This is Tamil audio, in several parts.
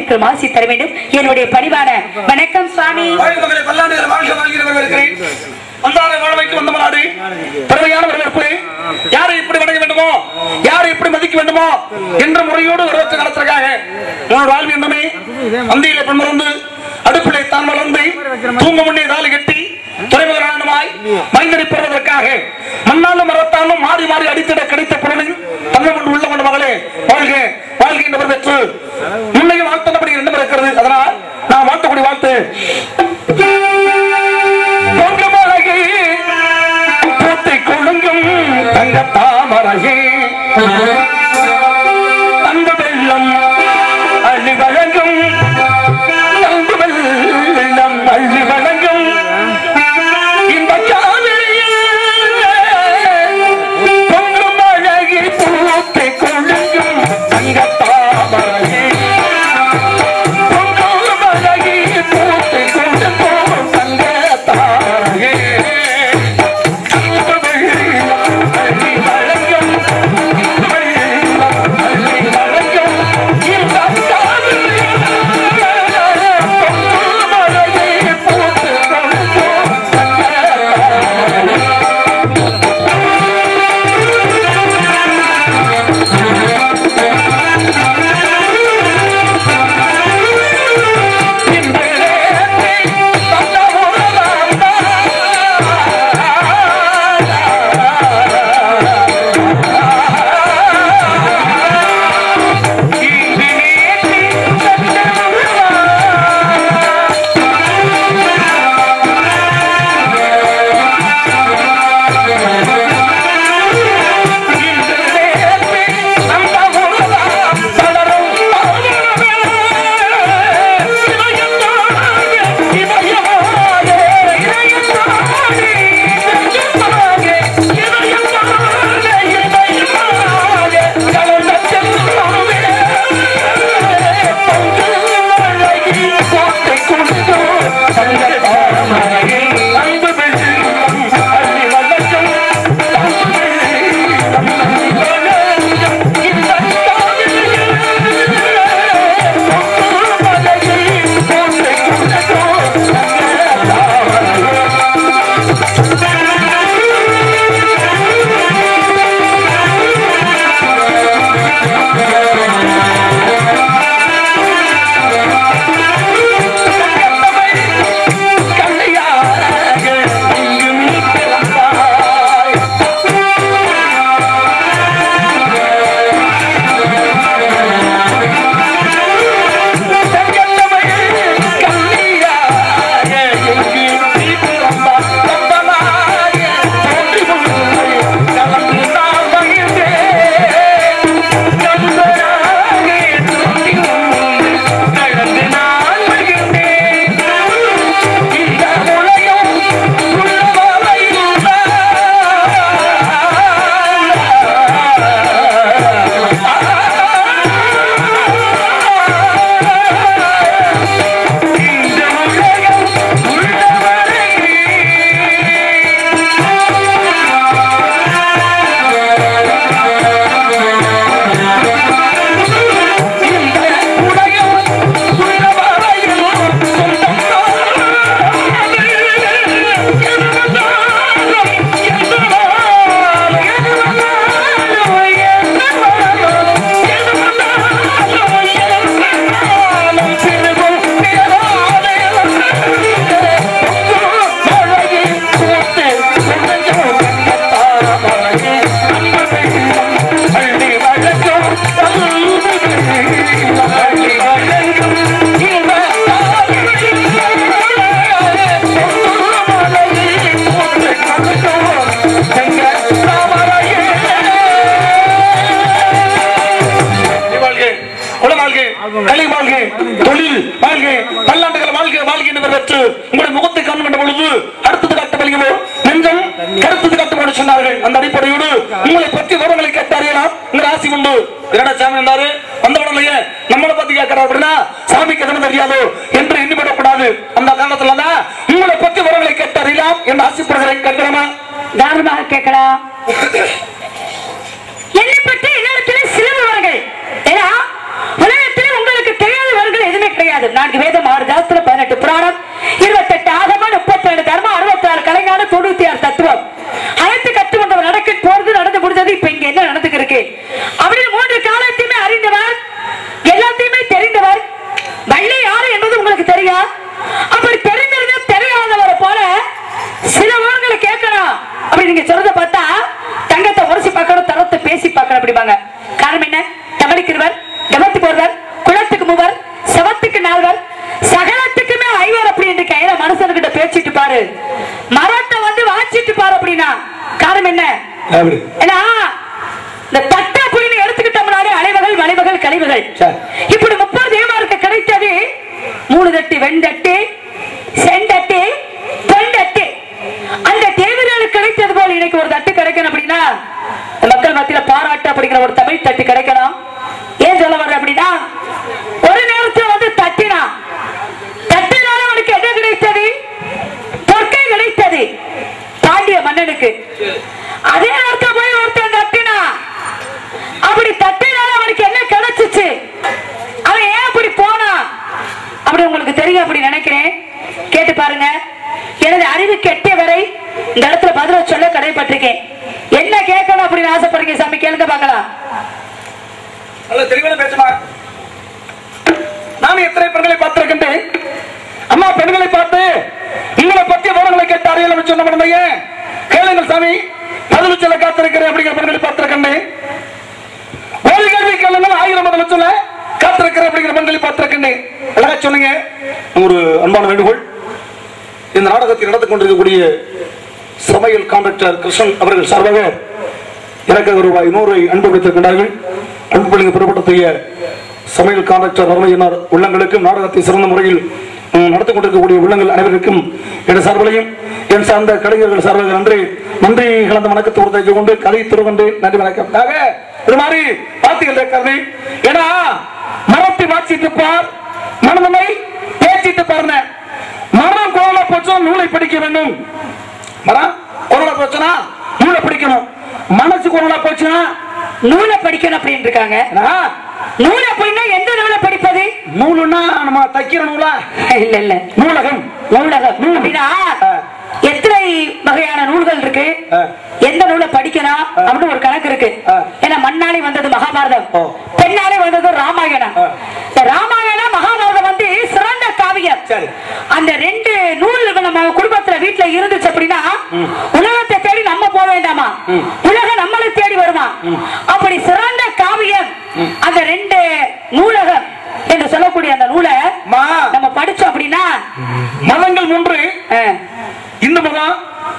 வாழ்த்துக்கள் மாசி தர வேண்டும் என்னுடைய பணிவான வணக்கம் சுவாமி வாழ்க மகளே, பல்லாண்டுகள் வாழ்க வாழ்கிற வரவேற்கிறேன். வந்தாரை வாழ வைத்து வந்த நாடு பெருமையான வரவேற்பு யாரை இப்படி வணங்க வேண்டுமோ யாரை இப்படி மதிக்க வேண்டுமோ என்ற முறையோடு வரவேற்று நடத்துறதுக்காக உன்னோட வாழ்வு என்னமே அந்தியில பெண் மறந்து அடுப்பிலே தான் வளர்ந்து தூங்க முன்னே தாலி கட்டி துறைமுகரானமாய் மைந்தனை பெறுவதற்காக மண்ணாலும் மரத்தாலும் மாறி மாறி அடித்திட கிடைத்த பொருளில் தமிழ் கொண்டு உள்ள கொண்ட மகளே வாழ்க வாழ்க என்று வரவேற்று முன்னையும் வாழ்த்தபடி என்ன இருக்கிறது அதனால் நான் வாழ்த்தக்கூடிய வாழ்த்து பொங்கமழகே பூத்தை கொழுங்கும் தங்க தாமரையே தங்க வெள்ளம் அள்ளி வழங்கும் தங்க வெள்ளம் அள்ளி வழங்கும் இந்த காவிரியில் பொங்கும் அழகி பூத்தை கொழுங்கும் தங்க தாமரையே பொங்கும் அழகி பூத்தை கொழுங்கும் தங்க தாமரையே குலமாழ்க கலை வாழ்க தொழில் வாழ்க பல்லாண்டுகள் வாழ்க வாழ்க என்று பெற்று உங்களுடைய முகத்தை காணும் கண்ட பொழுது அடுத்தது காட்டப்படுகிறோ நெஞ்சம் கருத்தது காட்டப்பட சொன்னார்கள் அந்த அடிப்படையோடு உங்களை பற்றி விவரங்களை கேட்டாரியலாம் உங்க ராசி உண்டு என்னடா சாமி இருந்தாரு வந்த உடனே நம்மளை பத்தி கேட்கறா அப்படின்னா சாமிக்கு எதுவும் தெரியாதோ என்று எண்ணிவிடக்கூடாது அந்த காரணத்துல தான் உங்களை பற்றி விவரங்களை கேட்டறியலாம் என்று ஆசைப்படுகிறேன் கேட்கலாமா தாராளமாக கேட்கலாம் என்னை பற்றி என்னிடத்தில் சில விவரங்கள் ஏன்னா உலகத்தில் உங்களுக்கு தெரியாத விவரங்கள் எதுவுமே கிடையாது நான்கு வேதம் ஆறு தாஸ்திரம் பதினெட்டு புராணம் இருபத்தெட்டு ஆகமம் முப்பத்தி ஏழு தர்மம் அறுபத்தி ஆறு கலைஞான தொண்ணூத்தி ஆறு தத்துவம் அனைத்து கற்று வந்தவர் நடக்க போறது நடந்து முடிஞ்சது இப்ப இங்க என்ன நடந்துக்கு இருக்கு அப்படின்னு மூன்று காலத்தையுமே அறிந்தவர் எல்லாத்தையுமே தெரிந்தவர் வள்ளி யாரு என்பது உங்களுக்கு தெரியும் அப்படி தெரிந்திருந்தும் தெரியாதவரை போல சில ஊர்களை கேட்கணும் அப்படி நீங்க சொல்றத பார்த்தா தங்கத்தை உரசி பார்க்கணும் தரத்தை பேசி பார்க்கணும் அப்படிம்பாங்க காரணம் என்ன தமிழிக்கிறவர் கவத்துக்கு ஒருவர் குளத்துக்கு மூவர் செவத்துக்கு நால்வர் சகலத்துக்குமே ஐவர் அப்படி என்று கையில மனுஷன்கிட்ட பேசிட்டு பாரு மரத்தை வந்து வாச்சிட்டு பாரு அப்படின்னா காரணம் என்ன அப்படி ஏன்னா இந்த தட்ட அப்படின்னு எடுத்துக்கிட்டோம்னாலே அலைவகள் வளைவுகள் கழிவுகள் சரி. இப்படி முப்பது தேவாருக்கு கிடைத்தது மூணு தட்டு வெண்தட்டு செந்தட்டு பொன்தட்டு அந்த தேவர்களுக்கு கிடைத்தது போல இன்னைக்கு ஒரு தட்டு கிடைக்கணும் அப்படின்னா இந்த மக்கள் மத்தியில பாராட்டு அப்படிங்கிற ஒரு தமிழ் தட்டு கிடைக்கணும் ஏன் சொல்ல வர்ற அப்படின்னா ஒரு நேரத்தில் வந்து தட்டினா தட்டினால அவனுக்கு என்ன கிடைத்தது பொற்கை கிடைத்தது பாண்டிய மன்னனுக்கு அதே நேரத்தில் போய் ஒருத்தன் தட்டினா அப்படி தட்டினால அவனுக்கு என்ன கிடைச்சிச்சு அவன் ஏன் அப்படி போனான் அப்படி உங்களுக்கு தெரியும் அப்படி நினைக்கிறேன் கேட்டு பாருங்க எனது அறிவு கெட்டிய வரை இந்த இடத்துல பதில சொல்ல கடைப்பட்டிருக்கேன் என்ன கேட்கணும் அப்படின்னு ஆசைப்படுறீங்க சாமி கேளுங்க பார்க்கலாம் நல்ல தெளிவான பேசுமா நான் எத்தனை பெண்களை பார்த்திருக்கின்றேன் அம்மா பெண்களை பார்த்து உங்களை பற்றிய விவரங்களை கேட்டு அறியல சொன்ன உடனே கேளுங்கள் சாமி பதில் சொல்ல காத்திருக்கிறேன் அப்படிங்கிற பெண்களை பார்த்திருக்கின்றேன் ஒரு கேள்வி கேளுங்கள் ஆயிரம் பதில் சொல்ல காத்திருக்கிறேன் அப்படிங்கிற பெண்களை பார்த்திருக்கின்றேன் அழகா சொன்னீங்க ஒரு அன்பான வேண்டுகோள் இந்த நாடகத்தில் நடந்து கொண்டிருக்கக்கூடிய சமையல் கான்ட்ராக்டர் கிருஷ்ணன் அவர்கள் சார்பாக எனக்கு ரூபாய் நூறு அன்பு வைத்திருக்கின்றார்கள் அன்பு பிள்ளைங்க புறப்படக்கூடிய சமையல் கான்ட்ராக்டர் வறுமையினர் உள்ளங்களுக்கும் நாடகத்தை சிறந்த முறையில் ம், நடத்தி கொண்டிருக்கக்கூடிய உள்ளங்கள் அனைவருக்கும் என் சார்பிலையும் என் சார்ந்த கலைஞர்கள் சார்பாக நன்றி நன்றி கலந்த வணக்கத்தை உறுதி கொண்டு கலை திருவன்று நன்றி வணக்கம் ஆக, இது மாதிரி பாத்துகள் இருக்காரு ஏன்னா மரத்தை வாச்சிட்டு பார் மனதனை பேச்சிட்டு பாருங்க மரம் கோல போச்சோ நூலை படிக்க வேண்டும் மரம் கொரோனா போச்சுன்னா நூலை படிக்கணும் மனசு கொரோனா போச்சுன்னா நூலை படிக்கணும் அப்படின்னு இருக்காங்க ஏன்னா, நூல் அப்படின்னா எந்த நூலை படிப்பது நூலுன்னா நம்ம தைக்கிற நூலா இல்ல இல்ல நூலகம் நூலகம் அப்படின்னா ஆ. எத்தனை வகையான நூல்கள் இருக்கு ஆ. எந்த நூலை படிக்கணும் அப்படின்னு ஒரு கணக்கு இருக்கு ஆ. ஏன்னா மண்ணாலே வந்தது மகாபாரதம் ஓ. பெண்ணாலே வந்தது ராமாயணம் ஆ. இந்த ராமாயணம் மகாபாரதம் வந்து சிறந்த காவியம் சரி. அந்த ரெண்டு நூல் நம்ம குடும்பத்துல வீட்டுல இருந்துச்சு அப்படின்னா உலகத்தை தேடி நம்ம போக வேண்டாமா உலகம் நம்மளை தேடி வருமா அப்படி சிறந்த காவியம் அந்த ரெண்டு நூலகம் என்று சொல்லக்கூடிய அந்த நூலை மா நம்ம படிச்சோம் அப்படின்னா மதங்கள் மூன்று ஆ, இந்து மதம்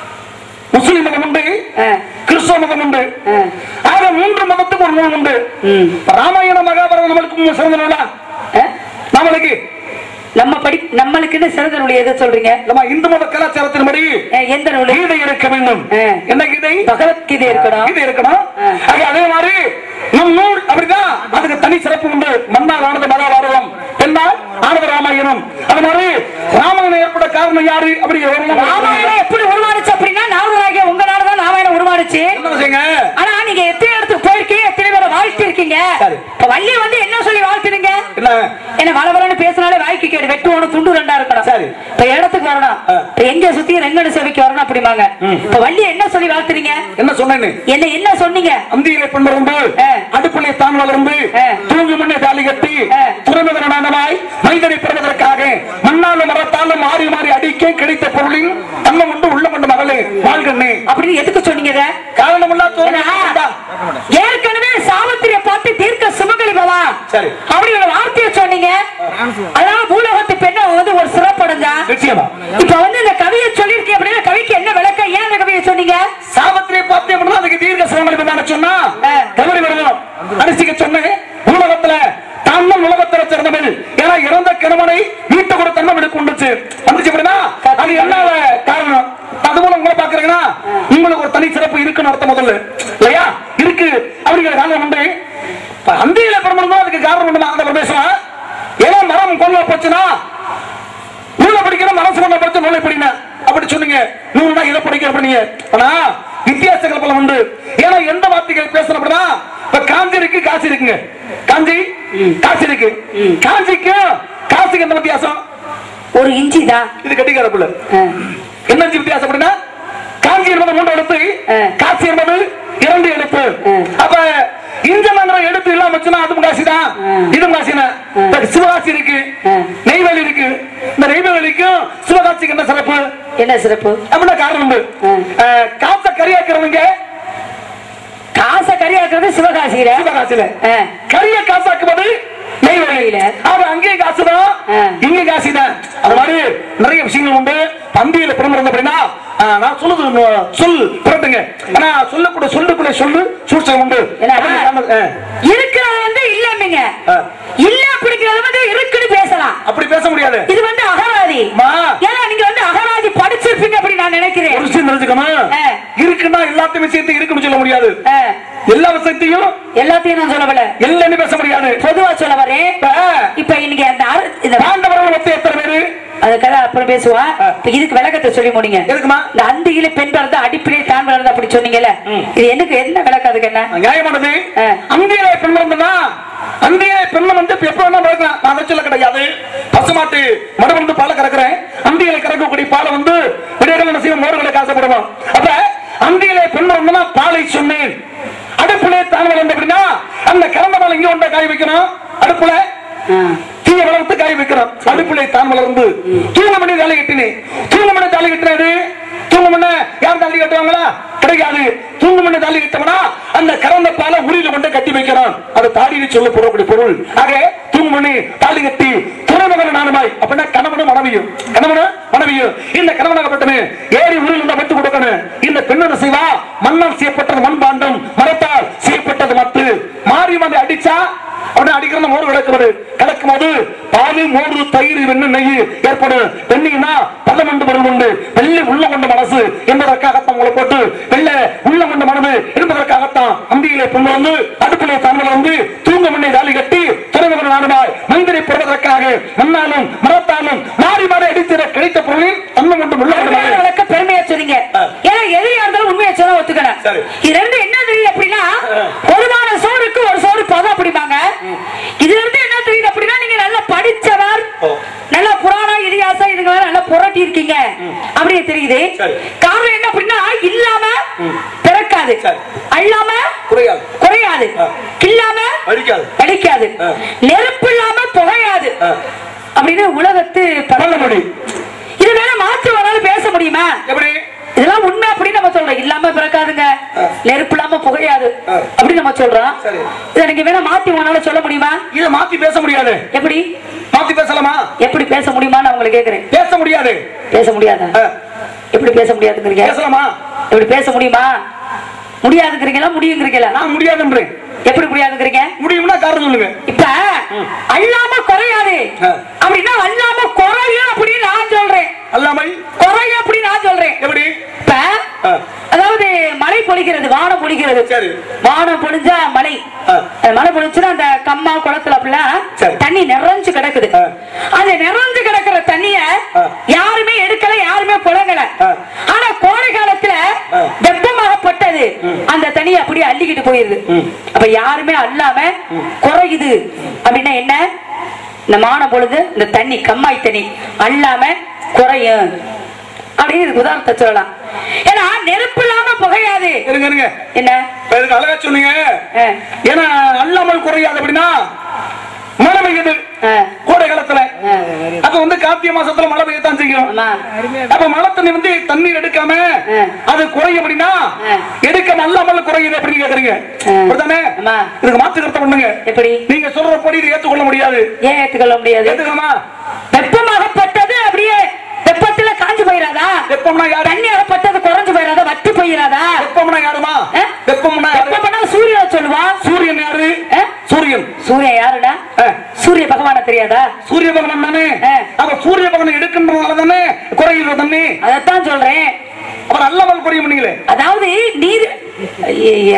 முஸ்லிம் மதம் உண்டு ஆ, கிறிஸ்தவ மதம் உண்டு ஆ. ஆக மூன்று மதத்துக்கு ஒரு நூல் உண்டு ம். ராமாயண மகாபாரதம் நம்மளுக்கு சிறந்த நூலா ஆ? நம்மளுக்கு நம்ம படி நம்மளுக்குன்னு சிறந்த நூல் எதை சொல்றீங்க நம்ம இந்து மத கலாச்சாரத்தின்படி ஆ, எந்த நூல் கீதை இருக்க வேண்டும் ஆ. என்ன கீதை பகவத்கீதை இருக்கணும் கீதை இருக்கணும் ஆ. ஆக அதே மாதிரி நம் நூல் அப்படிதான் அதுக்கு தனி சிறப்பு உண்டு மன்னால் ஆனது மகாபாரதம் பெண்ணால் ஆனது ராமாயணம் அது மாதிரி ராமாயணம் ஏற்பட காரணம் யாரு அப்படி ராமாயணம் எப்படி உருவானுச்சு அப்படின்னா நாரதராகிய உங்க நாடுதான் ராமாயணம் உருவானுச்சு என்ன விஷயங்க ஆனா நீங்க எத்தனை இடத்துக்கு போயிருக்கீங்க எத்தனை பேரை வாழ்த்தி இருக்கீங்க சரி. இப்ப வள்ளி வந்து என்ன சொல்லி வாழ்த்துறீங்க என்ன என்ன வளவலன்னு பேசினாலே வாய்க்கு கேடு வெட்டு ஒண்ணு துண்டு ரெண்டா இருக்கணும் சரி. இப்ப இடத்துக்கு வரணும் ஆ. இப்ப எங்க சுத்தி ரெங்கன சேவைக்கு வரணும் அப்படிம்பாங்க இப்ப வள்ளி என்ன சொல்லி வாழ்த்துறீங்க என்ன சொன்னேன்னு என்ன என்ன சொன்னீங்க அந்தியிலே பெண் வளர்ந்து ஆ. அடுப்பிலே தான் வளர்ந்து ஆ. தூங்கு முன்னே தாலி கட்டி ஆ. துறமுதனானவாய் மைதனை பெறுவதற்காக மண்ணாலும் மரத்தாலும் மாறி மாறி அடிக்க கிடைத்த பொருளின் தன்னம் உண்டு உள்ள கொண்டு மகளே வாழ்கண்ணே அப்படின்னு எதுக்கு சொன்னீங்க இத? காரணமில்லா ஏன்னா, தோணும் ஏற்கனவே சாவித்திரிய பார்த்து தீர்க்க சுமங்கலி பவா சரி. அப்படி ஒரு வார்த்தையை சொன்னீங்க அதனால பூலகத்து பெண்ணை வந்து ஒரு சிறப்படைஞ்சா நிச்சயமா இப்ப வந்து இந்த கவியை சொல்லிருக்கீங்க அப்படின்னா கவிக்கு என்ன விளக்கம் ஏன் இந்த கவியை சொன்னீங்க சாபத்திரை பார்த்தே அப்படின்னா அதுக்கு தீர்க்க சுமங்கலி சொன்னா ஆ. தவறி வருவோம் அரிசிக்க சொன்னேன் உலகத்துல தன்னும் உலகத்துல சிறந்தவள் ஏன்னா இறந்த கிழமனை மீட்டு கூட தன்னம் எடுக்க உண்டுச்சு வந்துச்சு அப்படின்னா அது என்ன காரணம் அது மூலம் உங்களை பாக்குறீங்கன்னா உங்களுக்கு ஒரு தனி சிறப்பு இருக்குன்னு அர்த்தம் முதல்ல இல்லையா இருக்கு அப்படிங்கிற காரணம் உண்டு இப்ப அந்தியில பெருமணும் அதுக்கு காரணம் உண்டு அந்த பிரதேசம் ஏன்னா மரம் கொல்ல போச்சுன்னா நூலை படிக்கிற மனசு கொண்ட படிச்ச நூலை படிங்க அப்படி சொன்னீங்க நூறுனா இதை படிக்க அப்படிங்க ஆனா வித்தியாசங்கள் பல உண்டு ஏன்னா எந்த வார்த்தைகள் பேசணும் அப்படின்னா இப்ப காஞ்சி இருக்கு காசு இருக்குங்க காஞ்சி காசு இருக்கு காஞ்சிக்கும் காசுக்கு என்ன வித்தியாசம் ஒரு இஞ்சி தான் இது கட்டிக்கார புள்ள ஆ. என்ன வித்தியாசம் அப்படின்னா காஞ்சி என்பது மூன்று எழுத்து ஆ. காசி என்பது இரண்டு எழுத்து ஆ. அப்ப இஞ்சமாங்கிற எழுத்து இல்லாம வச்சுன்னா அதுவும் காசி தான் ஆ. இதுவும் காசி தான் இப்ப சிவகாசி இருக்கு ஆ. நெய்வேலி இருக்கு இந்த நெய்வேலிக்கும் சிவகாசிக்கு என்ன சிறப்பு என்ன சிறப்பு அப்படின்னா காரணம் உண்டு ஆ. ஆ, காசை கரியாக்குறவங்க காசை கரியாக்குறது சிவகாசியில சிவகாசியில ஆ. கரிய காசாக்குவது நெய்வேலியில அது அங்கேயும் காசுதான் ஆ. இங்க காசு தான் அது மாதிரி நிறைய விஷயங்கள் உண்டு பந்தியில பிறந்திருந்த அப்படின்னா ஆ, நான் சொல்லுது நு- சொல் பிறட்டுங்க ஆனா சொல்லக்கூடிய சொல்லுக்குள்ள சொல்லு சூழ்ச்சல் உண்டு என்ன? அப்படி காரணம், ஆ. இருக்கிறது வந்து இல்லைங்க ஆ. இல்ல அப்படிங்கிறது வந்து இருக்குன்னு பேசலாம் அப்படி பேச முடியாது இது வந்து அகராதி அம்மா. ஏன்னா நீங்க வந்து அகராதி படிச்சிருப்பீங்க அப்படி நான் நினைக்கிறேன் ஒரு விஷயம் தெரிஞ்சுக்கணும் ஆ. இருக்குன்னா எல்லாத்தையும் விஷயத்தையும் இருக்குன்னு சொல்ல முடியாது ஆ. எல்லா விஷயத்தையும் எல்லாத்தையும் நான் சொல்லவில்லை இல்லைன்னு பேச முடியாது பொதுவா சொல்ல வரேன் இப்ப இப்ப இன்னைக்கு அந்த அரு- இந்த பாண்டவர்கள் மொத்தம் எத்தனை பேரு அதுக்காக அப்புறம் பேசுவான் ஆ. இப்ப இதுக்கு விளக்கத்தை சொல்லி முடிங்க எதுக்குமா இந்த அந்தியில பெண் பிறந்த அடிப்படை தான் பிறந்த அப்படி சொன்னீங்கல்ல ம். இது எனக்கு என்ன விளக்கம் அதுக்கு என்ன நியாயமானது ஆ. அந்தியிலே பெண் வந்தனா அந்தியிலே பெண் வந்து இப்ப எப்ப வேணா பிறக்கலாம் நான் அதை சொல்ல கிடையாது பசுமாட்டு மடு வந்து பாலை கறக்குறேன் அந்தியில கறக்கக்கூடிய பாலை வந்து விடைகள் என்ன செய்யும் மோர்களை காசப்படுவோம் அப்ப அந்தியிலே பெண் வந்தனா பாலை சொன்னேன் அடுப்புலே தான் வளர்ந்து அப்படின்னா அந்த கறந்த பால் இங்க கொண்ட காய வைக்கணும் அடுப்புல ஆ. தீய வளர்த்து காய வைக்கிறோம் அடுப்புலை தான் வளர்ந்து தூங்க மணி தாலி கட்டினேன் தூங்க மணி தாலி கட்டினது தூங்க மணி யார் தாலி கட்டுவாங்களா கிடைக்காது தூங்க மணி தாலி கட்டவனா அந்த கறந்த பாலை உரியில கொண்டு கட்டி வைக்கிறான் அது தாடியில் சொல்ல போறக்கூடிய பொருள் ஆக தூங்க மணி தாலி கட்டி துறைமகன் நானுமாய் அப்படின்னா கணவனும் மனைவியும் கணவனும் மனைவியும் இந்த கணவனாகப்பட்டவன் ஏறி உரியில் அமைத்து கொடுக்கணும் இந்த பெண்ணு செய்வா மண்ணால் செய்யப்பட்டது மண்பாண்டம் மரத்தால் செய்யப்பட்டது மத்து மாறி வந்து அடிச்சா உடனே அடிக்கிற மோர் கிடக்கிறது கிடக்கும் போது பால் மோர் தயிர் வெண்ணெய் நெய் ஏற்படும் வெண்ணீனா பள்ளம் கொண்டு பொருள் உண்டு வெள்ளை உள்ள கொண்ட மனசு என்பதற்காகத்தான் உங்களை போட்டு வெள்ளை உள்ள கொண்ட மனது என்பதற்காகத்தான் அந்தியிலே பொண்ணு வந்து அடுப்பிலே தன்னில் வந்து தூங்க மண்ணை தாலி கட்டி துறைமுகன் நாடுமாய் மந்திரி பெறுவதற்காக மண்ணாலும் மரத்தாலும் மாறி மாறி அடித்திட கிடைத்த பொருளில் தன்மை கொண்டு உள்ள கொண்ட அருமையான மனது விளக்கம் பெருமையா சொன்னீங்க ஆ. ஏன்னா எதிரியா இருந்தாலும் உண்மையை சொல்ல ஒத்துக்கணும் சரி. இது ரெண்டு என்ன தெரியுது அப்படின்னா ஆ. ஒருமான சோறுக்கு ஒரு சோறு பதம் அப்படிம்பாங்க இதுல இருந்து என்ன தெரியுது அப்படின்னா நீங்க நல்லா படிச்சவர் ஓ. நல்லா புராணம் இதிகாசம் இதுங்க நல்லா புரட்டி இருக்கீங்க அப்படியே தெரியுது சரி. காரணம் என்ன அப்படின்னா இல்லாம பிறக்காது சரி. அல்லாம குறையாது குறையாது ஆ. கில்லாம அழிக்காது அடிக்காது ஆ. நெருப்பு இல்லாம புகையாது ஆ. அப்படின்னு உலகத்து பழமொழி இது வேணா மாற்று வராலும் பேச முடியுமா எப்படி இதெல்லாம் உண்மை அப்படின்னு நம்ம சொல்றோம் இல்லாம பிறக்காதுங்க ஆ. நெருப்பு இல்லாம புகையாது ஆ. அப்படின்னு நம்ம சொல்றோம் சரி. இதை நீங்க வேணா மாத்தி உங்களால சொல்ல முடியுமா இதை மாத்தி பேச முடியாது எப்படி மாத்தி பேசலாமா எப்படி பேச முடியுமா நான் உங்களை கேக்குறேன் பேச முடியாது பேச முடியாதா ஆ. எப்படி பேச முடியாதுங்கிறீங்க பேசலாமா எப்படி பேச முடியுமா முடியாதுங்கிறீங்களா முடியுங்கிறீங்களா நான் முடியாதுன்றேன் எப்படி முடியாதுங்கிறீங்க முடியும்னா காரணம் சொல்லுங்க இப்ப அல்லாம குறையாது ஆ. அப்படின்னா அல்லாம குறையும் அப்படின்னு நான் சொல்றேன் அல்லாமல் குறையும் அப்படின்னு நான் சொல்றேன் எப்படி இப்ப ஆ. அதாவது மழை பொழிகிறது வானம் பொழிகிறது சரி. வானம் பொழிஞ்சா மழை ஆ. அது மழை பொழிச்சுன்னா அந்த கம்மா குளத்துல அப்படிலாம் சரி. தண்ணி நிறைஞ்சு கிடக்குது ஆ. அந்த நிறைஞ்சு கிடக்குற தண்ணிய ஆ. யாருமே எடுக்கல யாருமே புழங்கல ஆ. ஆனா கோடை காலத்துல ஆ. வெப்பமாகப்பட்டது அந்த தண்ணியை அப்படியே அள்ளிக்கிட்டு போயிருது ம். அப்ப யாருமே அல்லாம குறையுது அப்படின்னா என்ன இந்த மான பொழுது இந்த தண்ணி கம்மாய் தண்ணி அல்லாம குறையும் அப்படின்னு இதுக்கு உதாரணத்தை சொல்லலாம் ஏன்னா நெருப்பு இல்லாம புகையாது இருங்க இருங்க என்ன இப்ப இதுக்கு அழகா சொன்னீங்க ஆ, ஏன்னா அல்லாமல் குறையாது அப்படின்னா மழை பெய்யுது ஆ, கோடை காலத்துல ஆ. அப்ப வந்து கார்த்திகை மாசத்துல மழை பெய்யத்தான் செய்யும் ஆமா அப்ப மழை தண்ணி வந்து தண்ணீர் எடுக்காம ஆ. அது குறையும் அப்படின்னா ஆ. எடுக்க அல்லாமல் குறையுது அப்படின்னு கேக்குறீங்க ஆ. அப்படிதானே ஆமா. இதுக்கு மாற்று கருத்தை பண்ணுங்க எப்படி நீங்க சொல்றபடி இதை ஏத்துக்கொள்ள முடியாது ஏன் ஏத்துக்கொள்ள முடியாது ஏத்துக்கலாமா வெப்பமாகப்பட்டது அப்படியே வெப்பத்துல காஞ்சு போயிடாதா வெப்பம்னா யாரு தண்ணி அகப்பட்டது குறைஞ்சு போயிடாதா வத்தி போயிடாதா வெப்பம்னா யாருமா ஆ? வெப்பம்னா யாரு வெப்பம்னா சூரியன் சொல்லுவான் சூரியன் யாரு ஆ? சூரியன் சூரியன் யாருடா ஆ. சூரிய பகவான தெரியாதா சூரிய பகவான் தானே ஆ. அப்ப சூரிய பகவான் எடுக்கின்றனால தானே குறையுது தண்ணி அதத்தான் சொல்றேன் அவர் அல்லாமல் குறையும் நீங்களே அதாவது நீர் ஐய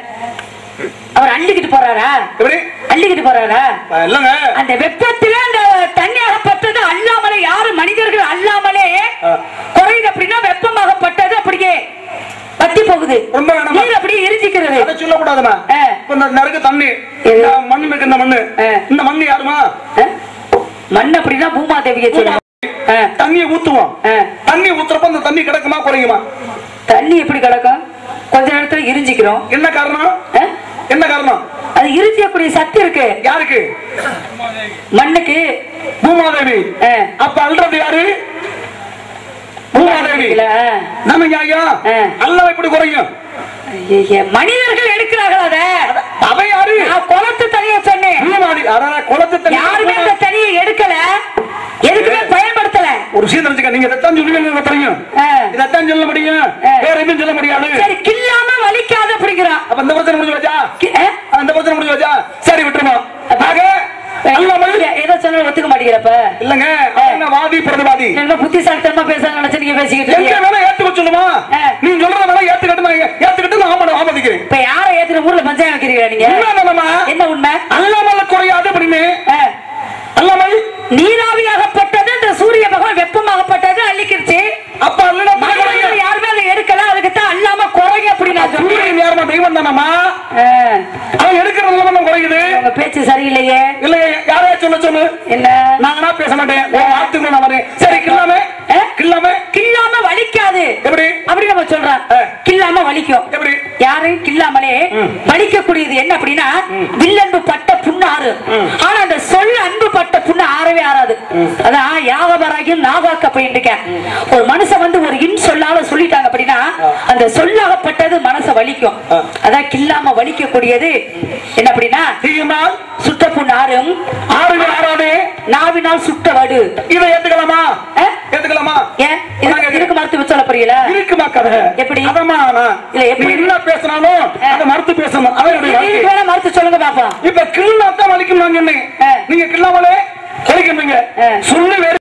அவர் அள்ளிக்கிட்டு போறாரா எப்படி அள்ளிக்கிட்டு போறாரா ஆ, இல்லங்க அந்த வெப்பத்துல அந்த தண்ணியாகப்பட்டது அல்லாமலே யாரு மனிதர்கள் அல்லாமலே ஆ. குறையுது அப்படின்னா வெப்பமாகப்பட்டது அப்படியே வத்தி போகுது ரொம்ப வேணாமா? நீர் அப்படியே எரிஞ்சிக்கிறது அதை சொல்லக்கூடாதுமா ஆ. இப்ப இந்த நறுக்கு தண்ணி எது? இந்த மண்ணு இருக்கு இந்த மண்ணு ஆ. இந்த மண்ணு யாருமா ஆ? மண் அப்படின்னா பூமாதேவியை சொல்லுவோம் ஆ, தண்ணியை ஊத்துவோம் ஆ. தண்ணி ஊத்துறப்ப அந்த தண்ணி கிடக்குமா குறையுமா தண்ணி எப்படி கிடக்கும் கொஞ்ச நேரத்துல இரிஞ்சிக்கிறோம் என்ன காரணம் ஆ? என்ன காரணம் அது இரிஞ்சக்கூடிய சக்தி இருக்கு யாருக்கு மண்ணுக்கு பூமாதேவி ஆ. அப்ப அல்றது யாரு பூமாதேவி இல்ல, ஆ. நம்ம ஐயா ஆ. அல்லவ எப்படி குறையும் ஐயையே, மனிதர்கள் எடுக்கிறார்கள் அத அவ யாரு நான் குளத்து தனியை சொன்னேன் பூமாடி அதான் குளத்து தண்ணி யாருமே இந்த தனியை எடுக்கல எதுக்குமே பயன்படுத்தல ஒரு விஷயம் தெரிஞ்சுக்க நீங்க இதைத்தான் சொல்லுவீங்க எனக்கு தெரியும் ஆ. இதைத்தான் சொல்ல முடியும் ஆ. வேற எதுவும் சொல்ல முடியாது சரி கில்லாம வலிக்காது அப்படிங்கிறான் அப்ப இந்த பிரச்சனை முடிஞ்சு வச்சா கி- ஆ? அந்த பிரச்சனை முடிஞ்சு வச்சா சரி விட்டுருமா ஆக அல்லாமல் ஏதோ சொன்னாலும் ஒத்துக்க மாட்டேங்கிறப்ப இல்லங்க அவன் என்ன வாதி பிரதிவாதி என்ன புத்திசாலித்தனமா பேச நினைச்சு நீங்க பேசிக்கிட்டு எங்க இருக்கீங்க. வேணா ஏத்துக்க சொல்லுமா ஆ. நீ சொல்றத வேணா ஏத்துக்கிட்டு நான் ஏத்துக்கிட்டு நான் ஆமா ஆமதிக்கிறேன் இப்ப யார ஏத்துற ஊர்ல பஞ்சாயம் வைக்கிறீங்க நீங்க என்னமா என்ன உண்மை அல்லாமல் குறையாது அப்படின்னு ஆ. அல்லாமல் நீராவியாகப்பட்டது இந்த சூரிய பகவான் வெப்பமாகப்பட்டது அள்ளிக்கிருச்சு அப்ப அல்லா மனிதர்கள் யாருமே அதை எடுக்கல அதுக்கு தான் அல்லாம குறைங்க அப்படின்னு நான் சொன்னேன் சூரியன் யாருமா தெய்வம் தானமா ஆ. அவன் எடுக்கிற நிலைமை குறையுது உங்க பேச்சு சரியில்லையே இல்ல யாரையா சொல்ல சொல்லு என்ன நாங்கனா பேச மாட்டேன் உன் வார்த்தைக்கு நான் வரேன் சரி கில்லாம ஆ? கில்லாம கில்லாம வலிக்காது எப்படி அப்படி நம்ம சொல்றோம் ஆ. கில்லாம வலிக்கும் எப்படி யாரு கில்லாமலே வலிக்கக்கூடியது என்ன அப்படின்னா வில்லன்பு பட்ட புண்ணு ஆறு ஆனா அந்த சொல் அன்பு பட்ட புண்ணு ஆறவே ஆறாது அதான் யாகபராகியும் நாகாக்க போயிட்டு ஒரு மனுஷன் வந்து ஒரு இன் சொல்லால சொல்லிட்டாங்க அப்படின்னா அந்த சொல்லாகப்பட்டது மனசை வலிக்கும் ஆ. அதான் கில்லாம வலிக்கக்கூடியது என்ன அப்படின்னா தீயினால் சுட்ட புண்ணு ஆறும் ஆறு ஆறாது நாவினால் சுட்ட வடு இதை ஏத்துக்கலாமா ஆ? ஏத்துக்கலாமா ஏன் இதுக்கு- இதுக்கு மருத்துவ சொல்ல புரியல இருக்குமா கதை எப்படி? அதமா நான். இல்ல, எப்படி? நீ என்ன பேசினாலும் அதை மறுத்து பேசணும் அதான் என்னுடைய இதுக்கு வாழ்க்கை. வேணா மருத்துவ சொல்லுங்க பாப்பா இப்ப கிள்ளா தான் வலிக்கும் நான் சொன்னேன் ஆ. நீங்க கிள்ளாமலே வலிக்கும் நீங்க ஆ. சொல்லு வேறு